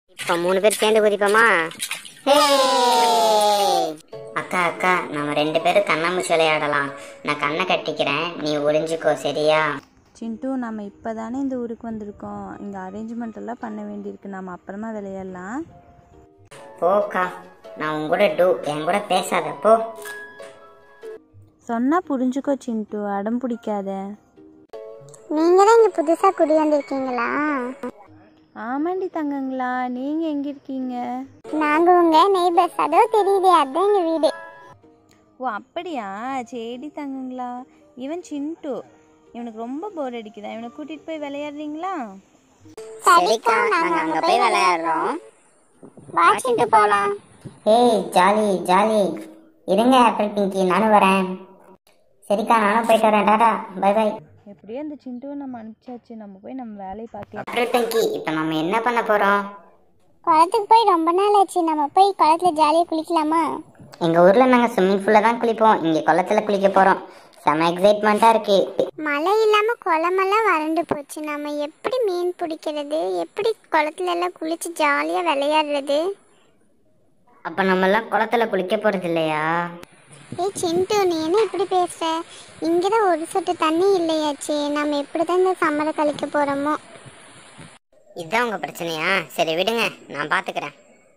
இப்போ மூணு பேர் சேர்ந்து குதிப்போமா ஹே! அக்கா அக்கா நம்ம ரெண்டு பேரும் கண்ணாமூச்சி விளையாடலாம் நான் கண்ணை கட்டிக்கிறேன் நீ ஒளிஞ்சுக்கோ சரியா சிண்டு நம்ம இப்போ தானே இந்த ஊருக்கு வந்திருக்கோம் இங்கே அரேஞ்ச்மெண்ட் எல்லாம் பண்ண வேண்டியிருக்கு நம்ம அப்புறமா விளையாடலாம் போக்கா நான் உன் கூட டூ என் கூட பேசாத போ சொன்னால் புரிஞ்சுக்கோ சிண்டு அடம் பிடிக்காத நீங்க தான் இங்க புதுசா குடி வந்திருக்கீங்களா ஆமாண்டி தங்கங்களா நீங்கள் எங்கே இருக்கீங்க நாங்க உங்க நெய்பர்ஸ் அதோ தெரியுதே அதான் எங்க வீடு ஓ அப்படியா சரி தங்கங்களா இவன் சிண்டு இவனுக்கு ரொம்ப போர் அடிக்குதா இவனை கூட்டிகிட்டு போய் விளையாடுறீங்களா சரிக்கா நாங்க அங்க போய் விளையாடுறோம் வாட்சிட்டு போலாம் ஏய் ஜாலி ஜாலி இருங்க ஆப்பிள் பிங்கி நானும் வரேன் சரிக்கா நானும் போயிட்டு வரேன் டாடா பை பை எப்படியோ அந்த சிண்டுவை நம்ம அனுப்பிச்சாச்சு நம்ம போய் நம்ம வேலையை பார்க்கலாம் ஆப்பிள் பிங்கி இப்போ நம்ம என்ன பண்ண போறோம் குளத்துக்கு போய் ரொம்ப நாள் ஆச்சு நம்ம போய் குளத்துல ஜாலியா குளிக்கலாமா எங்க ஊர்ல நாங்க ஸ்விம்மிங் பூல்ல தான் குளிப்போம் இங்க குளத்துல குளிக்க போறோம் செம எக்ஸைட்மெண்ட்டா இருக்கு மழை இல்லாம குளமெல்லாம் வறண்டு போச்சு நம்ம எப்படி மீன் பிடிக்கிறது எப்படி குளத்துல எல்லாம் குளிச்சு ஜாலியா விளையாடுறது அப்ப நம்ம எல்லாம் குளத்துல குளிக்க போறது இல்லையா ஏய் சிண்டு நீ என்ன இப்படி பேசுற இங்கதான் ஒரு சொட்டு தண்ணி இல்லையாச்சே நம்ம எப்படிதான் இந்த சம்மரை கழிக்க போறோமோ இதுதான் உங்க பிரச்சனையா சரி விடுங்க நான் பாத்துக்கிறேன்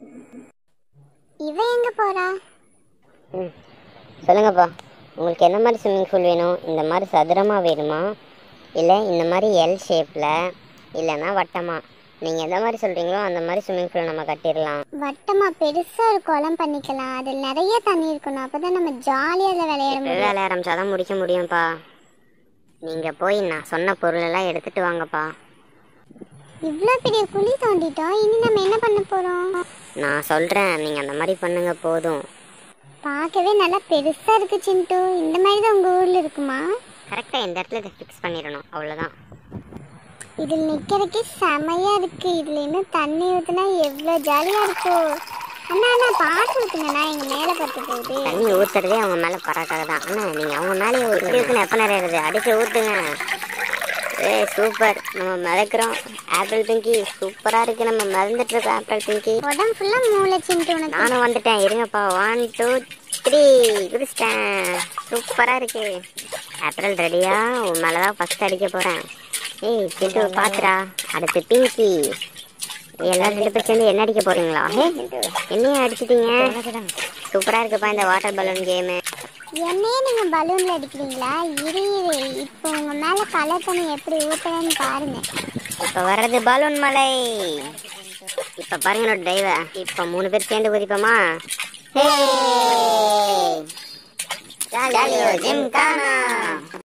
இவ எங்க போறா ம் சொல்லுங்கப்பா உங்களுக்கு என்ன மாதிரி ஸ்விம்மிங் பூல் வேணும் இந்த மாதிரி சதுரமா வேணுமா இல்லை இந்த மாதிரி எல் ஷேப்பில் இல்லைன்னா வட்டமா நீங்கள் எந்த மாதிரி சொல்கிறீங்களோ அந்த மாதிரி ஸ்விம்மிங் பூல் நம்ம கட்டிடலாம் வட்டமா பெருசா ஒரு குளம் பண்ணிக்கலாம் அதில் நிறைய தண்ணி இருக்கணும் அப்பதான் நம்ம ஜாலியா அதில் விளையாட முடியும் வேலை ஆரம்பிச்சாதான் முடிக்க முடியும்ப்பா நீங்கள் போய் நான் சொன்ன பொருளெல்லாம் எடுத்துட்டு வாங்கப்பா இவ்வளோ பெரிய குழி தோண்டிட்டோம் இனி நம்ம என்ன பண்ண போறோம் நான் சொல்கிறேன் நீங்கள் அந்த மாதிரி பண்ணுங்க போதும் பார்க்கவே நல்லா பெருசா இருக்கு சிண்டு இந்த மாதிரி தான் உங்க ஊர்ல இருக்குமா கரெக்டாக இந்த இடத்துல இதை ஃபிக்ஸ் பண்ணிடணும் அவ்வளோதான் இதில் நிக்கிறதுக்கே செமையா இருக்கு இதுல இன்னும் தண்ணி ஊத்துனா எவ்வளோ ஜாலியா இருக்கும் அண்ணா அண்ணா பார்த்து ஊத்துங்கண்ணா எங்க மேல பட்டு போகுது தண்ணி ஊற்றுறதே அவங்க மேலே பராக்காக தான் ஆனால் நீங்கள் அவங்க மேலே ஊற்றி ஊற்றுன்னு எப்போ நிறையாது அடிச்சு ஊற்றுங்க ஏ சூப்பர் நம்ம மிதக்கிறோம் ஆப்பிள் பிங்கி சூப்பராக இருக்கு நம்ம மிதந்துட்டு இருக்கோம் ஆப்பிள் பிங்கி உடம்பு ஃபுல்லா மூளை சிண்டு உனக்கு நானும் வந்துட்டேன் இருங்கப்பா ஒன் டூ த்ரீ குடிச்சிட்டேன் சூப்பராக இருக்கு ஆப்பிள் ரெடியா உன் மேலே தான் ஃபஸ்ட் அடிக்க போகிறேன் ஏய் சிண்டு பாத்துடா அடுத்து பிங்கி எல்லாரும் ரெண்டு பேர் சேர்ந்து என்ன அடிக்க போறீங்களா ஹே என்னையும் அடிச்சிட்டீங்க சூப்பராக இருக்குப்பா இந்த வாட்டர் பலூன் கேமு என்னையே நீங்க பலூன்ல அடிக்கிறீங்களா இரு இரு இப்போ உங்க மேல கலர் தண்ணி எப்படி ஊத்துறேன்னு பாருங்க இப்ப வர்றது பலூன் மலை இப்ப பாருங்க என்னோட டிரைவ இப்ப மூணு பேர் சேர்ந்து குதிப்போமா ஹே! ஜாலியோ ஜிம்கானா